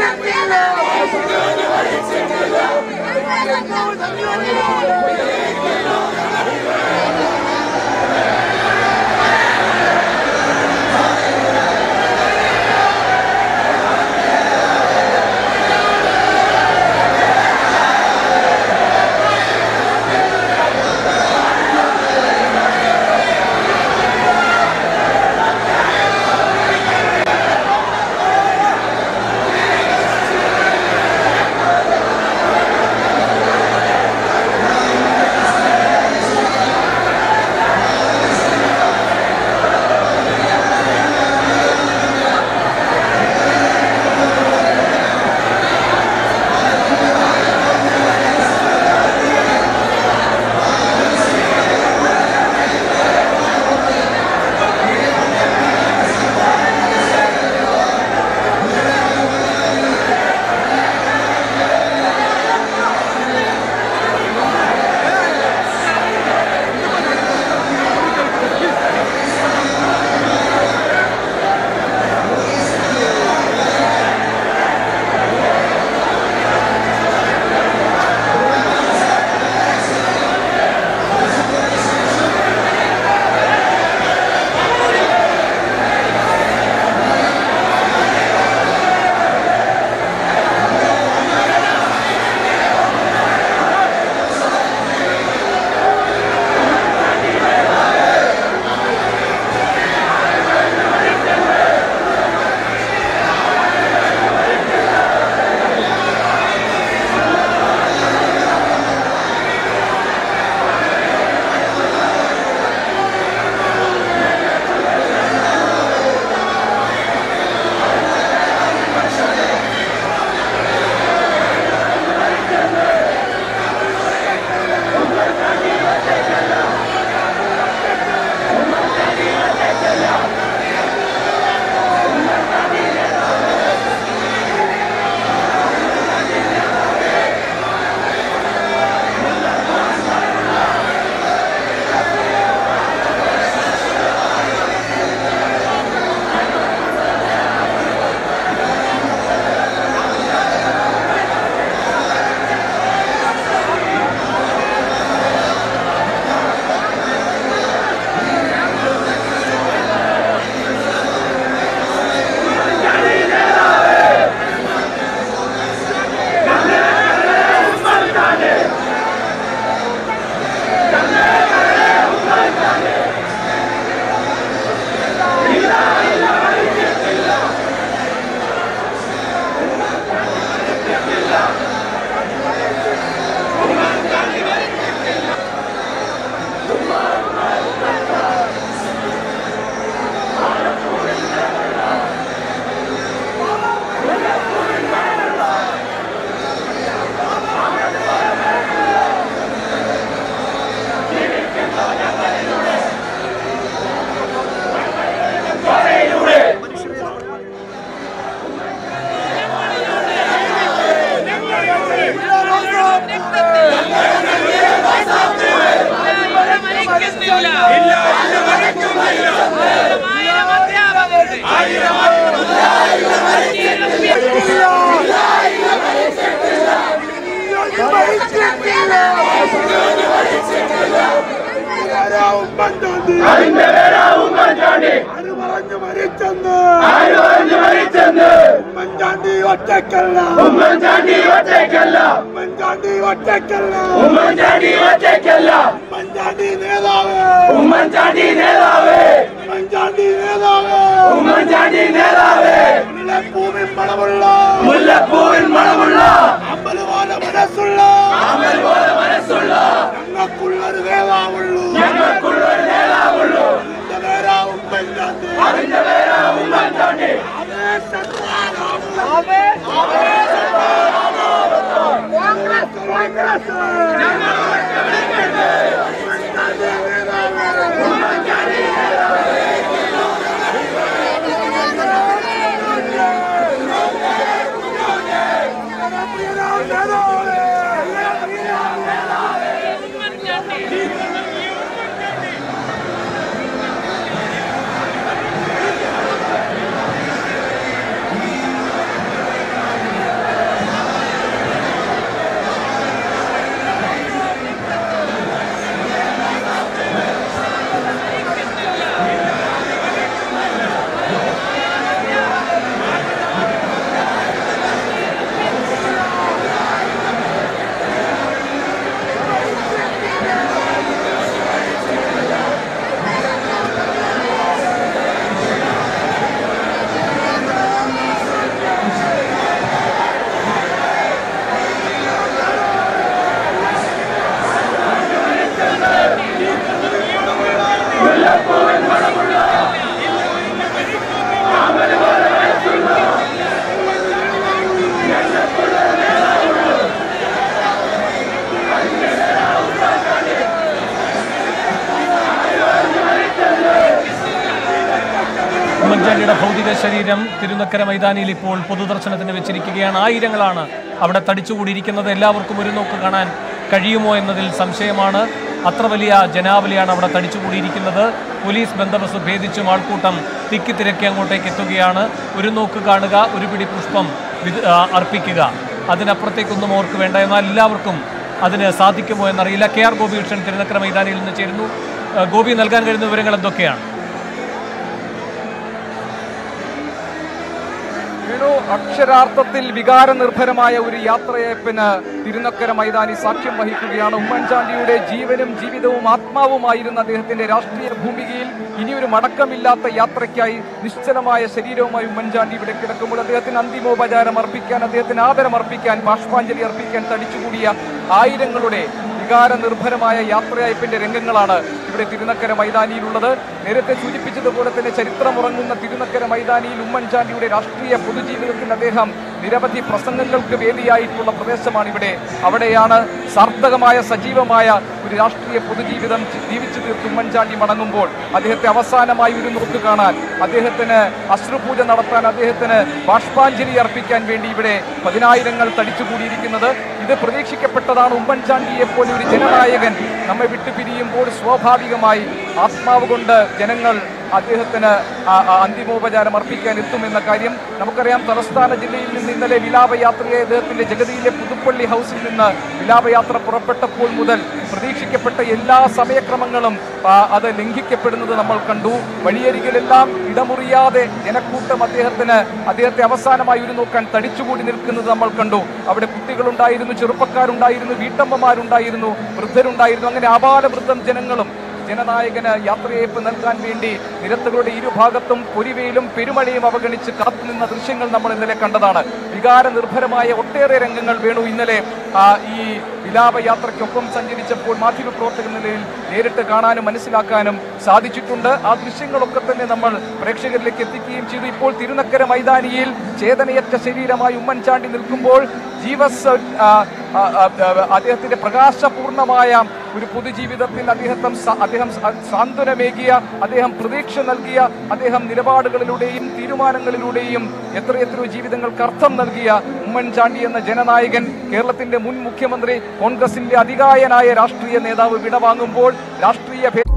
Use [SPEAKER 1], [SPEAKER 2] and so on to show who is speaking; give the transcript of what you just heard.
[SPEAKER 1] അതിന്റെ പേരാ ഉമ്മൻചാണ്ടി
[SPEAKER 2] ആര് പറഞ്ഞു മരിച്ചെന്ന്
[SPEAKER 1] ആര് പറഞ്ഞു മരിച്ചെന്ന്
[SPEAKER 2] ഉമ്മൻചാണ്ടി ഒറ്റക്കല്ല
[SPEAKER 1] ഉമ്മൻചാണ്ടി ഒറ്റയ്ക്കല്ല
[SPEAKER 2] ഉമ്മൻചാണ്ടി ഒറ്റക്കല്ല
[SPEAKER 1] ഉമ്മൻചാണ്ടി ഒറ്റയ്ക്കല്ല
[SPEAKER 2] ഉമ്മൻചാണ്ടി നേതാവ്
[SPEAKER 1] ഉമ്മൻചാണ്ടി നേതാവ്
[SPEAKER 2] ഉമ്മൻചാണ്ടി നേതാവ്
[SPEAKER 1] ഉമ്മൻചാണ്ടി നേതാവ്
[SPEAKER 2] മുല്ലപ്പൂവിൻ മണമുള്ള
[SPEAKER 1] മുല്ലപ്പൂവിൻ മണമുള്ള
[SPEAKER 2] അമ്പത് പോലെ മനസ്സുള്ള
[SPEAKER 1] അമൽ പോലെ മനസ്സുള്ള
[SPEAKER 2] ഞങ്ങൾക്കുള്ളൊരു നേതാവുള്ളൂ
[SPEAKER 1] ഞങ്ങൾക്കുള്ളൊരു നേതാവുള്ളൂ
[SPEAKER 2] എന്റെ പേരാ ഉമ്മൻചാണ്ടി
[SPEAKER 1] അതിന്റെ പേരാ ഉമ്മൻചാണ്ടി
[SPEAKER 3] ശരീരം തിരുനക്കര മൈതാനിയിൽ ഇപ്പോൾ പൊതുദർശനത്തിന് വെച്ചിരിക്കുകയാണ് ആയിരങ്ങളാണ് അവിടെ തടിച്ചുകൂടിയിരിക്കുന്നത് എല്ലാവർക്കും ഒരു നോക്ക് കാണാൻ കഴിയുമോ എന്നതിൽ സംശയമാണ് അത്ര വലിയ ജനാവലിയാണ് അവിടെ തടിച്ചുകൂടിയിരിക്കുന്നത് പോലീസ് ബന്ദോബസ്ത് ഭേദിച്ചും ആൾക്കൂട്ടം തിക്കിത്തിരക്കി അങ്ങോട്ടേക്ക് എത്തുകയാണ് ഒരു നോക്ക് കാണുക ഒരു പിടി പുഷ്പം വിത- ആ, അർപ്പിക്കുക അതിനപ്പുറത്തേക്കൊന്നും അവർക്ക് വേണ്ട എന്നാൽ എല്ലാവർക്കും അതിന് സാധിക്കുമോ എന്നറിയില്ല കെ ആർ ഗോപികൃഷ്ണൻ തിരുനക്കര മൈതാനിയിൽ നിന്ന് ചേരുന്നു ആ, ഗോപി നൽകാൻ കഴിയുന്ന വിവരങ്ങൾ എന്തൊക്കെയാണ്
[SPEAKER 4] വേണു അക്ഷരാർത്ഥത്തിൽ വികാരനിർഭരമായ ഒരു യാത്രയയപ്പിന് തിരുനക്കര മൈതാനി സാക്ഷ്യം വഹിക്കുകയാണ് ഉമ്മൻചാണ്ടിയുടെ ജീവനും ജീവിതവും ആത്മാവുമായിരുന്ന അദ്ദേഹത്തിന്റെ രാഷ്ട്രീയ ഭൂമികയിൽ ഇനിയൊരു മടക്കമില്ലാത്ത യാത്രയ്ക്കായി നിശ്ചലമായ ശരീരവുമായി ഉമ്മൻചാണ്ടി ഇവിടെ കിടക്കുമ്പോൾ അദ്ദേഹത്തിന് അന്തിമോപചാരം അർപ്പിക്കാൻ അദ്ദേഹത്തിന് ആദരം അർപ്പിക്കാൻ ബാഷ്പാഞ്ജലി അർപ്പിക്കാൻ തടിച്ചുകൂടിയ ആയിരങ്ങളുടെ വികാര നിർഭരമായ യാത്രയയപ്പിന്റെ രംഗങ്ങളാണ് ഇവിടെ തിരുനക്കര മൈതാനിയിലുള്ളത് നേരത്തെ സൂചിപ്പിച്ചതുപോലെ തന്നെ ചരിത്രമുറങ്ങുന്ന തിരുനക്കര മൈതാനിയിൽ ഉമ്മൻചാണ്ടിയുടെ രാഷ്ട്രീയ പൊതുജീവിതത്തിൽ അദ്ദേഹം നിരവധി പ്രസംഗങ്ങൾക്ക് വേദിയായിട്ടുള്ള പ്രദേശമാണ് ഇവിടെ അവിടെയാണ് സാർത്ഥകമായ സജീവമായ ഒരു രാഷ്ട്രീയ പൊതുജീവിതം ജി- ജീവിച്ചു തീർത്ത് ഉമ്മൻചാണ്ടി മടങ്ങുമ്പോൾ അദ്ദേഹത്തെ അവസാനമായി ഒരു നോക്ക് കാണാൻ അദ്ദേഹത്തിന് അശ്രുപൂജ നടത്താൻ അദ്ദേഹത്തിന് ബാഷ്പാഞ്ജലി അർപ്പിക്കാൻ വേണ്ടി ഇവിടെ പതിനായിരങ്ങൾ തടിച്ചുകൂടിയിരിക്കുന്നത് ഇത് പ്രതീക്ഷിക്കപ്പെട്ടതാണ് ഉമ്മൻചാണ്ടിയെ പോലെ ഒരു ജനനായകൻ നമ്മെ വിട്ടു പിരിയുമ്പോൾ സ്വാഭാവികമായി ആത്മാവ് കൊണ്ട് ജനങ്ങൾ അദ്ദേഹത്തിന് ആ- ആ അന്തിമോപചാരം അർപ്പിക്കാൻ എത്തുമെന്ന കാര്യം നമുക്കറിയാം തലസ്ഥാന ജില്ലയിൽ നിന്ന് ഇന്നലെ വിലാപയാത്രയെ അദ്ദേഹത്തിന്റെ ജഗതിയിലെ പുതുപ്പള്ളി ഹൗസിൽ നിന്ന് വിലാപയാത്ര പുറപ്പെട്ടപ്പോൾ മുതൽ പ്രതീക്ഷിക്കപ്പെട്ട എല്ലാ സമയക്രമങ്ങളും ആ, അത് ലംഘിക്കപ്പെടുന്നത് നമ്മൾ കണ്ടു വഴിയരികിലെല്ലാം ഇടമുറിയാതെ ജനക്കൂട്ടം അദ്ദേഹത്തിന് അദ്ദേഹത്തെ അവസാനമായി ഒരു നോക്കാൻ തടിച്ചുകൂടി നിൽക്കുന്നത് നമ്മൾ കണ്ടു അവിടെ കുട്ടികളുണ്ടായിരുന്നു ചെറുപ്പക്കാരുണ്ടായിരുന്നു വീട്ടമ്മമാരുണ്ടായിരുന്നു വൃദ്ധരുണ്ടായിരുന്നു അങ്ങനെ ആപാലവൃദ്ധം ജനങ്ങളും ജനനായകന് യാത്രയയപ്പ് നൽകാൻ വേണ്ടി നിരത്തുകളുടെ ഇരുഭാഗത്തും പൊരിവയിലും പെരുമഴയും അവഗണിച്ച് കാത്തുനിന്ന ദൃശ്യങ്ങൾ നമ്മൾ ഇന്നലെ കണ്ടതാണ് വികാര നിർഭരമായ ഒട്ടേറെ രംഗങ്ങൾ വേണു ഇന്നലെ ആ, ഈ വിലാപയാത്രയ്ക്കൊപ്പം സഞ്ചരിച്ചപ്പോൾ മാധ്യമപ്രവർത്തക നിലയിൽ നേരിട്ട് കാണാനും മനസ്സിലാക്കാനും സാധിച്ചിട്ടുണ്ട് ആ ദൃശ്യങ്ങളൊക്കെ തന്നെ നമ്മൾ പ്രേക്ഷകരിലേക്ക് എത്തിക്കുകയും ചെയ്തു ഇപ്പോൾ തിരുനക്കര മൈതാനിയിൽ ചേതനയറ്റ ശരീരമായി ഉമ്മൻചാണ്ടി നിൽക്കുമ്പോൾ ജീവസ് ആ, ആ, ആ, അദ്ദേഹത്തിന്റെ പ്രകാശപൂർണമായ ഒരു പൊതുജീവിതത്തിൽ അദ്ദേഹം സ- അദ്ദേഹം സ- സാന്ത്വനമേകിയ അദ്ദേഹം പ്രതീക്ഷ നൽകിയ അദ്ദേഹം നിലപാടുകളിലൂടെയും തീരുമാനങ്ങളിലൂടെയും എത്രയെത്രയോ ജീവിതങ്ങൾക്ക് അർത്ഥം നൽകിയ ഉമ്മൻചാണ്ടി എന്ന ജനനായകൻ കേരളത്തിന്റെ മുൻ മുഖ്യമന്ത്രി കോൺഗ്രസിന്റെ അധികായനായ രാഷ്ട്രീയ നേതാവ് വിടവാങ്ങുമ്പോൾ രാഷ്ട്രീയ ഭേ-